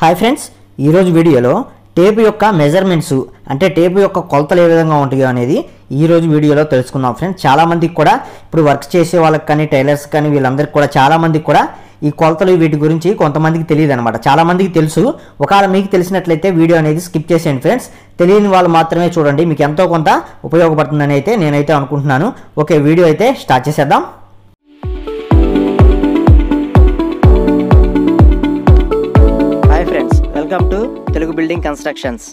hi friends ఈరోజు వీడియోలో tape యొక్క మెజర్మెంట్స్ అంటే టేపు యొక్క కొలతలు ఏ విధంగా ఉంటాయో అనేది ఈ రోజు వీడియోలో తెలుసుకుందాం ఫ్రెండ్స్ చాలా మందికి కూడా ఇప్పుడు వర్క్ చేసే వాళ్ళకి కానీ టైలర్స్ కానీ వీళ్ళందరికీ కూడా చాలా మందికి కూడా ఈ కొలతలు వీటి గురించి కొంతమందికి తెలియదు అనమాట చాలా మందికి తెలుసు ఒకవేళ మీకు తెలిసినట్లయితే వీడియో అనేది స్కిప్ చేసేయండి ఫ్రెండ్స్ తెలియని వాళ్ళు మాత్రమే చూడండి మీకు ఎంతో కొంత ఉపయోగపడుతుందని అయితే నేనైతే అనుకుంటున్నాను ఓకే వీడియో అయితే స్టార్ట్ చేసేద్దాం hi friends welcome to Telugu building constructions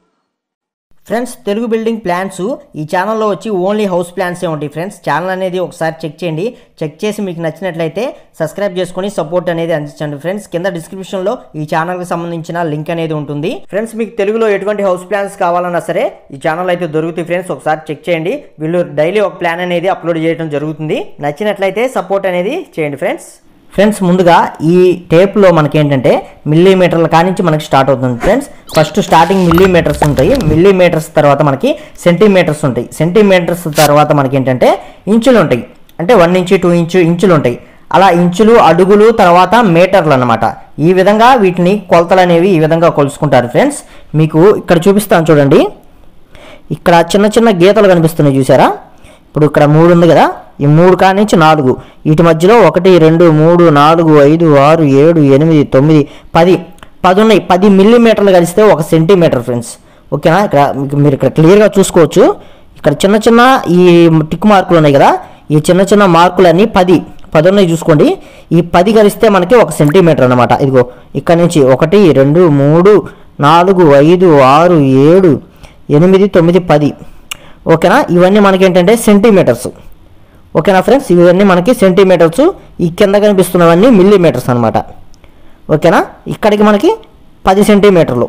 friends Telugu building plans ఈ ఛానల్లో వచ్చి ఓన్లీ హౌస్ ప్లాన్సే ఉంటాయి ఫ్రెండ్స్ ఛానల్ అనేది ఒకసారి చెక్ చేయండి చెక్ చేసి మీకు నచ్చినట్లయితే సబ్స్క్రైబ్ చేసుకొని సపోర్ట్ అనేది అందించండి ఫ్రెండ్స్ కింద డిస్క్రిప్షన్లో ఈ ఛానల్కి సంబంధించిన లింక్ అనేది ఉంటుంది ఫ్రెండ్స్ మీకు తెలుగులో ఎటువంటి హౌస్ ప్లాన్స్ కావాలన్నా సరే ఈ ఛానల్ అయితే దొరుకుతాయి ఫ్రెండ్స్ ఒకసారి చెక్ చేయండి వీళ్ళు డైలీ ఒక ప్లాన్ అనేది అప్లోడ్ చేయడం జరుగుతుంది నచ్చినట్లయితే సపోర్ట్ అనేది చేయండి ఫ్రెండ్స్ ఫ్రెండ్స్ ముందుగా ఈ టేప్లో మనకి ఏంటంటే మిల్లీమీటర్ల కానించి మనకి స్టార్ట్ అవుతుంది ఫ్రెండ్స్ ఫస్ట్ స్టార్టింగ్ మిల్లీమీటర్స్ ఉంటాయి మిల్లీమీటర్స్ తర్వాత మనకి సెంటీమీటర్స్ ఉంటాయి సెంటీమీటర్స్ తర్వాత మనకి ఏంటంటే ఇంచులు ఉంటాయి అంటే వన్ ఇంచు టూ ఇంచు ఇంచులు ఉంటాయి అలా ఇంచులు అడుగులు తర్వాత మీటర్లు అన్నమాట ఈ విధంగా వీటిని కొలతలు అనేవి ఈ విధంగా కొలుసుకుంటారు ఫ్రెండ్స్ మీకు ఇక్కడ చూపిస్తాను చూడండి ఇక్కడ చిన్న చిన్న గీతలు కనిపిస్తున్నాయి చూసారా ఇప్పుడు ఇక్కడ మూడు ఉంది కదా ఈ మూడు కాడి నుంచి నాలుగు వీటి మధ్యలో ఒకటి రెండు మూడు నాలుగు ఐదు ఆరు ఏడు ఎనిమిది తొమ్మిది పది పది ఉన్నాయి పది మిల్లీమీటర్లు కలిస్తే ఒక సెంటీమీటర్ ఫ్రెండ్స్ ఓకేనా ఇక్కడ మీకు మీరు ఇక్కడ క్లియర్గా చూసుకోవచ్చు ఇక్కడ చిన్న చిన్న ఈ టిక్ మార్కులు ఉన్నాయి కదా ఈ చిన్న చిన్న మార్కులన్నీ పది పది ఉన్నాయి చూసుకోండి ఈ పది కలిస్తే మనకి ఒక సెంటీమీటర్ అనమాట ఇదిగో ఇక్కడ నుంచి ఒకటి రెండు మూడు నాలుగు ఐదు ఆరు ఏడు ఎనిమిది తొమ్మిది పది ఓకేనా ఇవన్నీ మనకి ఏంటంటే సెంటీమీటర్స్ ఓకేనా ఫ్రెండ్స్ ఇవన్నీ మనకి సెంటీమీటర్స్ ఈ కింద కనిపిస్తున్నవన్నీ మిల్లీమీటర్స్ అనమాట ఓకేనా ఇక్కడికి మనకి పది సెంటీమీటర్లు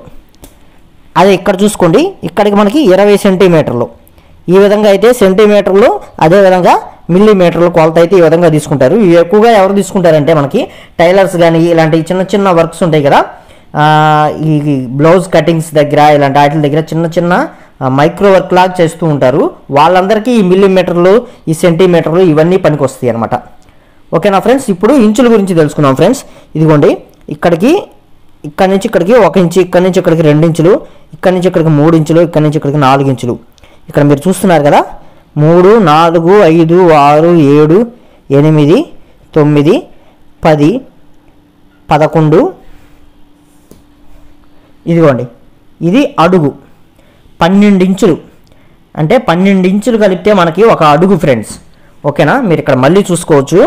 అదే ఇక్కడ చూసుకోండి ఇక్కడికి మనకి ఇరవై సెంటీమీటర్లు ఈ విధంగా అయితే సెంటీమీటర్లు అదేవిధంగా మిల్లీమీటర్లు కొలత అయితే ఈ విధంగా తీసుకుంటారు ఇవి ఎక్కువగా ఎవరు తీసుకుంటారంటే మనకి టైలర్స్ కానీ ఇలాంటి చిన్న చిన్న వర్క్స్ ఉంటాయి కదా ఆ, ఈ బ్లౌజ్ కటింగ్స్ దగ్గర ఇలాంటి వాటి దగ్గర చిన్న చిన్న మైక్రో వర్క్ లాగా చేస్తూ ఉంటారు వాళ్ళందరికీ ఈ మిల్లీమీటర్లు ఈ సెంటీమీటర్లు ఇవన్నీ పనికి వస్తాయి అనమాట ఓకేనా ఫ్రెండ్స్ ఇప్పుడు ఇంచుల గురించి తెలుసుకుందాం ఫ్రెండ్స్ ఇదిగోండి ఇక్కడికి ఇక్కడ నుంచి ఇక్కడికి ఒక ఇంచు ఇక్కడ నుంచి ఇక్కడికి రెండు ఇంచులు ఇక్కడ నుంచి ఇక్కడికి మూడు ఇంచులు ఇక్కడ నుంచి ఇక్కడికి నాలుగు ఇంచులు ఇక్కడ మీరు చూస్తున్నారు కదా మూడు నాలుగు ఐదు ఆరు ఏడు ఎనిమిది తొమ్మిది పది పదకొండు ఇదిగోండి ఇది అడుగు పన్నెండు ఇంచులు అంటే పన్నెండు ఇంచులు కలిపితే మనకి ఒక అడుగు ఫ్రెండ్స్ ఓకేనా మీరు ఇక్కడ మళ్ళీ చూసుకోవచ్చు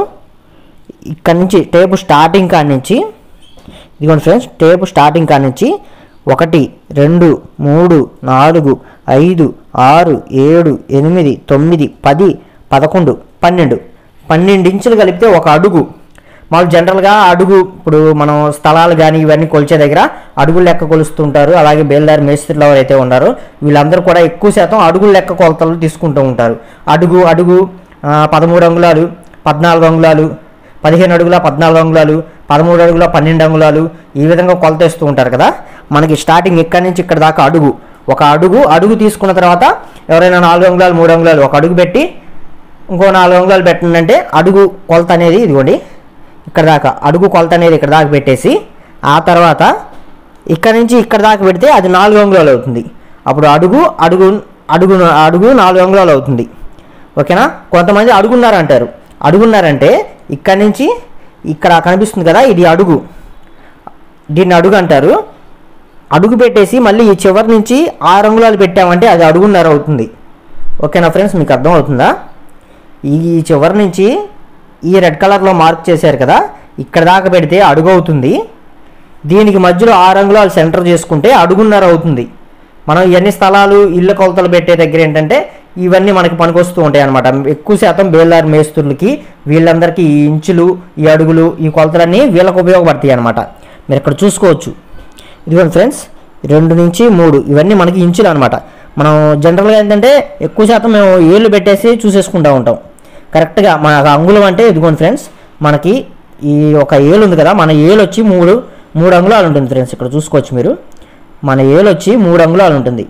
ఇక్కడ నుంచి టేపు స్టార్టింగ్ కాడి నుంచి ఇదిగోండి ఫ్రెండ్స్ టేపు స్టార్టింగ్ కాడి నుంచి ఒకటి రెండు మూడు నాలుగు ఐదు ఆరు ఏడు ఎనిమిది తొమ్మిది పది పదకొండు పన్నెండు పన్నెండు ఇంచులు కలిపితే ఒక అడుగు మామూలు జనరల్గా అడుగు ఇప్పుడు మనం స్థలాలు కానీ ఇవన్నీ కొలిచే దగ్గర అడుగులు లెక్క కొలుస్తుంటారు అలాగే బేల్దారి మేస్త్రులు ఎవరైతే ఉన్నారో వీళ్ళందరూ కూడా ఎక్కువ శాతం అడుగుల లెక్క కొలతలు తీసుకుంటూ ఉంటారు అడుగు అడుగు ఆ, పదమూడు అంగుళాలు పద్నాలుగు అంగుళాలు పదిహేను అడుగుల పద్నాలుగు అంగుళాలు పదమూడు అడుగుల పన్నెండు అంగుళాలు ఈ విధంగా కొలతేస్తూ ఉంటారు కదా మనకి స్టార్టింగ్ ఇక్కడి నుంచి ఇక్కడ దాకా అడుగు ఒక అడుగు అడుగు తీసుకున్న తర్వాత ఎవరైనా నాలుగు అంగుళాలు మూడు అంగుళాలు ఒక అడుగు పెట్టి ఇంకో నాలుగు అంగుళాలు పెట్టండి అడుగు కొలత అనేది ఇదిగోండి ఇక్కడ దాకా అడుగు కొలత అనేది ఇక్కడ దాకా పెట్టేసి ఆ తర్వాత ఇక్కడ నుంచి ఇక్కడ దాకా పెడితే అది నాలుగు అంగుళాలు అవుతుంది అప్పుడు అడుగు అడుగు అడుగు అడుగు నాలుగు అంగుళాలు అవుతుంది ఓకేనా కొంతమంది అడుగున్నారంటారు అడుగున్నారంటే ఇక్కడ నుంచి ఇక్కడ కనిపిస్తుంది కదా ఇది అడుగు దీన్ని అడుగు అంటారు అడుగు పెట్టేసి మళ్ళీ ఈ చివరి నుంచి ఆరు అంగుళాలు పెట్టామంటే అది అడుగున్నర అవుతుంది ఓకేనా ఫ్రెండ్స్ మీకు అర్థం అవుతుందా ఈ చివరి నుంచి ఈ రెడ్ కలర్లో మార్క్ చేశారు కదా ఇక్కడ దాకా పెడితే అడుగు అవుతుంది దీనికి మధ్యలో ఆరు అంగుళాలు సెంటర్ చేసుకుంటే అడుగున్నర అవుతుంది మనం ఇవన్నీ స్థలాలు ఇళ్ళ కొలతలు పెట్టే దగ్గర ఏంటంటే ఇవన్నీ మనకి పనికొస్తూ ఉంటాయి అనమాట ఎక్కువ శాతం బేల్దారి మేస్తులకి వీళ్ళందరికీ ఈ ఇంచులు ఈ అడుగులు ఈ కొలతలన్నీ వీళ్ళకి ఉపయోగపడతాయి అనమాట మీరు ఇక్కడ చూసుకోవచ్చు ఇదిగోండి ఫ్రెండ్స్ రెండు నుంచి మూడు ఇవన్నీ మనకి ఇంచులు అనమాట మనం జనరల్గా ఏంటంటే ఎక్కువ శాతం మేము ఏళ్ళు పెట్టేసి చూసేసుకుంటూ ఉంటాం కరెక్ట్గా మన అంగుళం అంటే ఇదిగోండి ఫ్రెండ్స్ మనకి ఈ ఒక ఏలు ఉంది కదా మన ఏలు వచ్చి మూడు మూడు అంగుళాలు ఉంటుంది ఫ్రెండ్స్ ఇక్కడ చూసుకోవచ్చు మీరు మన ఏలు వచ్చి మూడు అంగుళాలు ఉంటుంది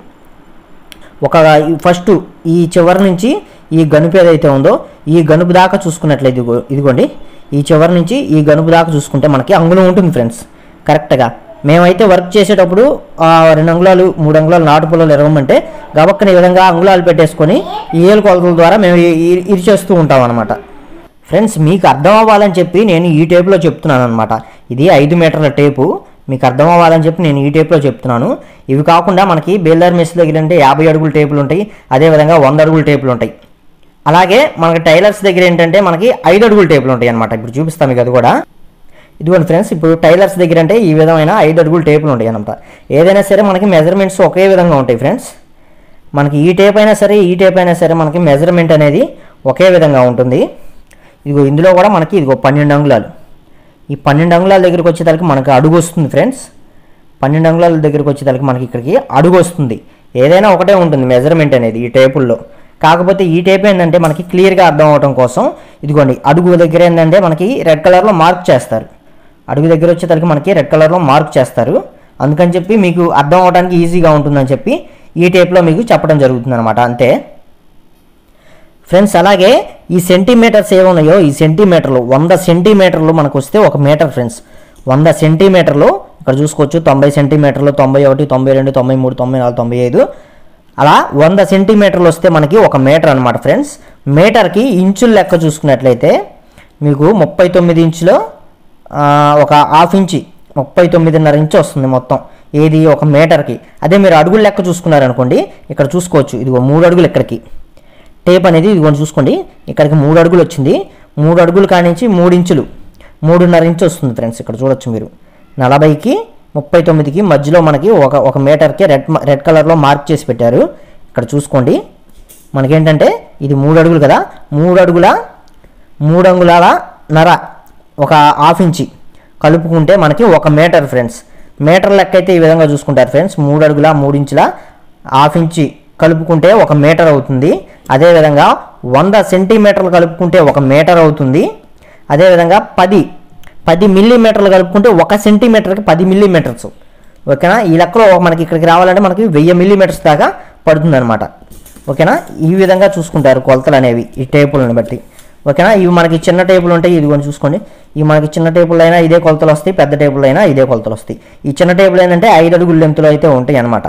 ఒక ఫస్ట్ ఈ చివరి నుంచి ఈ గనుపు ఏదైతే ఉందో ఈ గనుపు దాకా చూసుకున్నట్లయితే ఇదిగో ఇదిగోండి ఈ చివరి నుంచి ఈ గనుపు దాకా చూసుకుంటే మనకి అంగుళం ఉంటుంది ఫ్రెండ్స్ కరెక్ట్గా మేమైతే వర్క్ చేసేటప్పుడు ఆ, రెండు అంగుళాలు మూడు అంగుళాలు నాటు పొలాలు ఎరగమంటే గబక్కన ఈ విధంగా అంగుళాలు పెట్టేసుకొని ఈ ఏలు కొలతల ద్వారా మేము ఇ- ఇ- ఇరిచేస్తూ ఉంటాం అనమాట ఫ్రెండ్స్ మీకు అర్థం అవ్వాలని చెప్పి నేను ఈ టేపులో చెప్తున్నాను అనమాట ఇది ఐదు మీటర్ల టేపు మీకు అర్థం అవ్వాలని చెప్పి నేను ఈ టేపులో చెప్తున్నాను ఇవి కాకుండా మనకి బేల్దార్ మెస్ దగ్గర అంటే యాభై అడుగుల టేపులు ఉంటాయి అదేవిధంగా వంద అడుగుల టేపులు ఉంటాయి అలాగే మనకి టైలర్స్ దగ్గర ఏంటంటే మనకి ఐదు అడుగుల టేపులు ఉంటాయి అనమాట ఇప్పుడు చూపిస్తాను మీకు అది కూడా ఇదిగోండి ఫ్రెండ్స్ ఇప్పుడు టైలర్స్ దగ్గర అంటే ఈ విధమైన ఐదు అడుగుల టేపులు ఉంటాయి అనమాట ఏదైనా సరే మనకి మెజర్మెంట్స్ ఒకే విధంగా ఉంటాయి ఫ్రెండ్స్ మనకి ఈ టేప్ అయినా సరే ఈ టేప్ అయినా సరే మనకి మెజర్మెంట్ అనేది ఒకే విధంగా ఉంటుంది ఇదిగో ఇందులో కూడా మనకి ఇదిగో పన్నెండు అంగుళాలు ఈ పన్నెండు అంగుళాల దగ్గరికి వచ్చేసరికి మనకి అడుగు వస్తుంది ఫ్రెండ్స్ పన్నెండు అంగుళాల దగ్గరికి వచ్చేసరికి మనకి ఇక్కడికి అడుగు వస్తుంది ఏదైనా ఒకటే ఉంటుంది మెజర్మెంట్ అనేది ఈ టేపుల్లో కాకపోతే ఈ టేప్ ఏంటంటే మనకి క్లియర్గా అర్థం అవడం కోసం ఇదిగోండి అడుగు దగ్గర ఏంటంటే మనకి రెడ్ కలర్లో మార్క్ చేస్తారు అడుగు దగ్గర వచ్చేసరికి మనకి రెడ్ కలర్లో మార్క్ చేస్తారు అందుకని చెప్పి మీకు అర్థం అవడానికి ఈజీగా ఉంటుందని చెప్పి ఈ టేప్లో మీకు చెప్పడం జరుగుతుంది అనమాట అంతే ఫ్రెండ్స్ అలాగే ఈ సెంటీమీటర్స్ ఏమున్నాయో ఈ సెంటీమీటర్లు వంద సెంటీమీటర్లు మనకు వస్తే ఒక మీటర్ ఫ్రెండ్స్ వంద సెంటీమీటర్లు ఇక్కడ చూసుకోవచ్చు తొంభై సెంటీమీటర్లు తొంభై ఒకటి తొంభై రెండు తొంభై మూడు తొంభై నాలుగు తొంభై ఐదు అలా వంద సెంటీమీటర్లు వస్తే మనకి ఒక మీటర్ అనమాట ఫ్రెండ్స్ మీటర్కి ఇంచుల లెక్క చూసుకున్నట్లయితే మీకు ముప్పై తొమ్మిది ఇంచులో ఆ, ఒక హాఫ్ ఇంచి ముప్పై తొమ్మిదిన్నర ఇంచు వస్తుంది మొత్తం ఏది ఒక మీటర్కి అదే మీరు అడుగుల లెక్క చూసుకున్నారనుకోండి ఇక్కడ చూసుకోవచ్చు ఇదిగో మూడు అడుగులు ఇక్కడికి టేప్ అనేది ఇదిగోండి చూసుకోండి ఇక్కడికి మూడు అడుగులు వచ్చింది మూడు అడుగులు కానించి మూడు ఇంచులు మూడున్నర ఇంచు వస్తుంది ఫ్రెండ్స్ ఇక్కడ చూడొచ్చు మీరు నలభైకి ముప్పై తొమ్మిదికి మధ్యలో మనకి ఒక ఒక మీటర్కి రెడ్ మ- రెడ్ కలర్లో మార్క్ చేసి పెట్టారు ఇక్కడ చూసుకోండి మనకేంటంటే ఇది మూడు అడుగులు కదా మూడు అడుగుల మూడు అంగుళాల నర ఒక హాఫ్ ఇంచి కలుపుకుంటే మనకి ఒక మీటర్ ఫ్రెండ్స్ మీటర్ లెక్క అయితే ఈ విధంగా చూసుకుంటారు ఫ్రెండ్స్ మూడు అడుగుల మూడు ఇంచుల హాఫ్ ఇంచి కలుపుకుంటే ఒక మీటర్ అవుతుంది అదేవిధంగా వంద సెంటీమీటర్లు కలుపుకుంటే ఒక మీటర్ అవుతుంది అదేవిధంగా పది పది మిల్లీమీటర్లు కలుపుకుంటే ఒక సెంటీమీటర్కి పది మిల్లీమీటర్స్ ఓకేనా ఈ లెక్కలో మనకి ఇక్కడికి రావాలంటే మనకి వెయ్యి మిల్లీమీటర్స్ దాకా పడుతుంది అనమాట ఓకేనా ఈ విధంగా చూసుకుంటారు కొలతలు అనేవి ఈ టేపులను బట్టి ఓకేనా ఇవి మనకి చిన్న టేపులు ఉంటాయి ఇది కొంచెం చూసుకోండి ఇవి మనకి చిన్న టేపుల్ అయినా ఇదే కొలతలు వస్తాయి పెద్ద టేపుల్ అయినా ఇదే కొలతలు వస్తాయి ఈ చిన్న టేపుల్ ఏంటంటే ఐదు అడుగుల లెంతులో అయితే ఉంటాయి అన్నమాట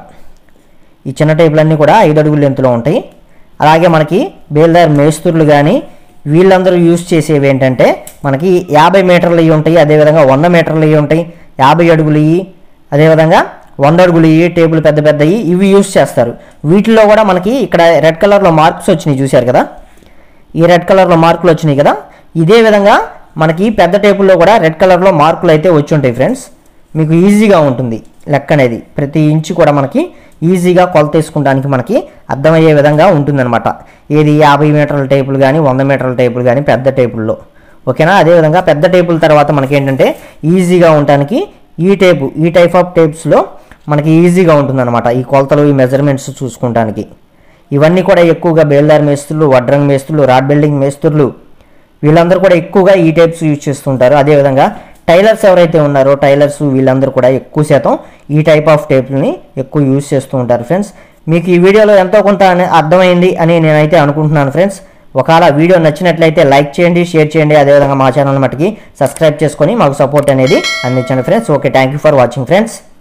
ఈ చిన్న టేపులన్నీ కూడా ఐదు అడుగుల లెంతులో ఉంటాయి అలాగే మనకి బేల్దార్ మేస్తుర్లు కానీ వీళ్ళందరూ యూజ్ చేసేవి ఏంటంటే మనకి యాభై మీటర్లు ఇవి ఉంటాయి అదేవిధంగా వంద మీటర్లు ఇవి ఉంటాయి యాభై అడుగులు ఇవి అదేవిధంగా వంద అడుగులు ఇవి టేబుల్ పెద్ద పెద్దవి ఇవి యూజ్ చేస్తారు వీటిల్లో కూడా మనకి ఇక్కడ రెడ్ కలర్లో మార్క్స్ వచ్చినాయి చూశారు కదా ఈ రెడ్ కలర్లో మార్కులు వచ్చినాయి కదా ఇదే విధంగా మనకి పెద్ద టేబుల్లో కూడా రెడ్ కలర్లో మార్కులు అయితే వచ్చి ఉంటాయి ఫ్రెండ్స్ మీకు ఈజీగా ఉంటుంది లెక్క అనేది ప్రతి ఇంచు కూడా మనకి ఈజీగా కొలత వేసుకోవడానికి మనకి అర్థమయ్యే విధంగా ఉంటుందన్నమాట ఏది యాభై మీటర్ల టేపులు కానీ వంద మీటర్ల టేపులు కానీ పెద్ద టేపుల్లో ఓకేనా అదేవిధంగా పెద్ద టేపుల తర్వాత మనకి ఏంటంటే ఈజీగా ఉండటానికి ఈ టేపు ఈ టైప్ ఆఫ్ టేప్స్లో మనకి ఈజీగా ఉంటుందన్నమాట ఈ కొలతలు ఈ మెజర్మెంట్స్ చూసుకోవడానికి ఇవన్నీ కూడా ఎక్కువగా బేల్దార్ మేస్తులు వడ్రంగ్ మేస్తులు రాడ్ బిల్డింగ్ మేస్తులు వీళ్ళందరూ కూడా ఎక్కువగా ఈ టైప్స్ యూజ్ చేస్తుంటారు అదేవిధంగా టైలర్స్ ఎవరైతే ఉన్నారో టైలర్స్ వీళ్ళందరూ కూడా ఎక్కువ శాతం ఈ టైప్ ఆఫ్ టేప్ని ఎక్కువ యూజ్ చేస్తూ ఉంటారు ఫ్రెండ్స్ మీకు ఈ వీడియోలో ఎంతో కొంత అనే- అర్థమైంది అని నేనైతే అనుకుంటున్నాను ఫ్రెండ్స్ ఒకవేళ వీడియో నచ్చినట్లయితే లైక్ చేయండి షేర్ చేయండి అదేవిధంగా మా ఛానల్ మట్టుకి సబ్స్క్రైబ్ చేసుకొని మాకు సపోర్ట్ అనేది అందించండి friends okay thank you for watching friends